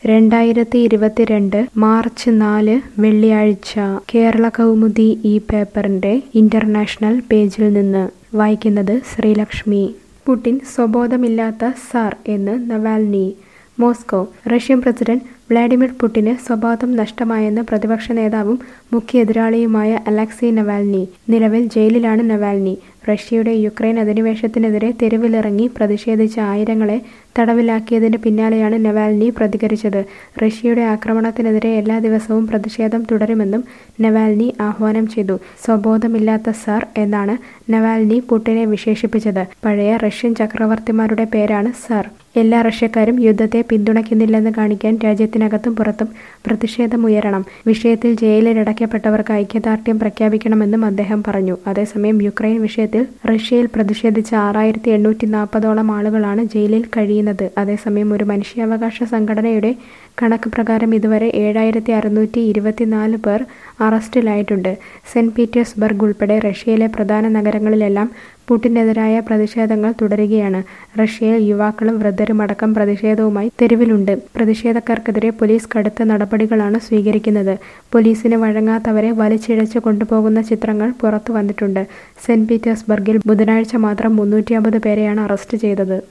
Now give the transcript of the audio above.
രണ്ടായിരത്തി ഇരുപത്തിരണ്ട് മാർച്ച് നാല് വെള്ളിയാഴ്ച കേരള കൗമുദി ഈ പേപ്പറിന്റെ ഇന്റർനാഷണൽ പേജിൽ നിന്ന് വായിക്കുന്നത് ശ്രീലക്ഷ്മി പുടിൻ സ്വബോധമില്ലാത്ത സാർ എന്ന് Navalny Moscow Russian president Vladimir പുടിന് സ്വബോധം നഷ്ടമായെന്ന് പ്രതിപക്ഷ നേതാവും മുഖ്യ എതിരാളിയുമായ അലക്സി നവാൽനി നിലവിൽ ജയിലിലാണ് നവാൽനി റഷ്യയുടെ യുക്രൈൻ അധിനിവേശത്തിനെതിരെ തെരുവിലിറങ്ങി പ്രതിഷേധിച്ച ആയിരങ്ങളെ തടവിലാക്കിയതിന് പിന്നാലെയാണ് നവാൽനി പ്രതികരിച്ചത് റഷ്യയുടെ ആക്രമണത്തിനെതിരെ എല്ലാ ദിവസവും പ്രതിഷേധം തുടരുമെന്നും നവാൽനി ആഹ്വാനം ചെയ്തു സ്വബോധമില്ലാത്ത സാർ എന്നാണ് നവാൽനി പുടിനെ വിശേഷിപ്പിച്ചത് പഴയ റഷ്യൻ ചക്രവർത്തിമാരുടെ പേരാണ് സാർ എല്ലാ റഷ്യക്കാരും യുദ്ധത്തെ പിന്തുണയ്ക്കുന്നില്ലെന്ന് കാണിക്കാൻ രാജ്യത്തിനകത്തും പുറത്തും പ്രതിഷേധമുയരണം വിഷയത്തിൽ ജയിലിലടയ്ക്കപ്പെട്ടവർക്ക് ഐക്യദാർഢ്യം പ്രഖ്യാപിക്കണമെന്നും അദ്ദേഹം പറഞ്ഞു അതേസമയം യുക്രൈൻ വിഷയത്തിൽ റഷ്യയിൽ പ്രതിഷേധിച്ച ആറായിരത്തി എണ്ണൂറ്റി നാൽപ്പതോളം ആളുകളാണ് ജയിലിൽ കഴിയുന്നത് അതേസമയം ഒരു മനുഷ്യാവകാശ സംഘടനയുടെ കണക്ക് പ്രകാരം ഇതുവരെ ഏഴായിരത്തി അറുന്നൂറ്റി ഇരുപത്തിനാല് പേർ അറസ്റ്റിലായിട്ടുണ്ട് സെന്റ് പീറ്റേഴ്സ്ബർഗ് ഉൾപ്പെടെ റഷ്യയിലെ പ്രധാന നഗരങ്ങളിലെല്ലാം പുടിനെതിരായ പ്രതിഷേധങ്ങൾ തുടരുകയാണ് റഷ്യയിൽ യുവാക്കളും വൃദ്ധരുമടക്കം പ്രതിഷേധവുമായി തെരുവിലുണ്ട് പ്രതിഷേധക്കാർക്കെതിരെ പോലീസ് കടുത്ത നടപടികളാണ് സ്വീകരിക്കുന്നത് പോലീസിന് വഴങ്ങാത്തവരെ വലിച്ചിഴച്ച് കൊണ്ടുപോകുന്ന ചിത്രങ്ങൾ പുറത്തു വന്നിട്ടുണ്ട് സെന്റ് പീറ്റേഴ്സ്ബർഗിൽ ബുധനാഴ്ച മാത്രം മുന്നൂറ്റി അമ്പത് പേരെയാണ് അറസ്റ്റ് ചെയ്തത്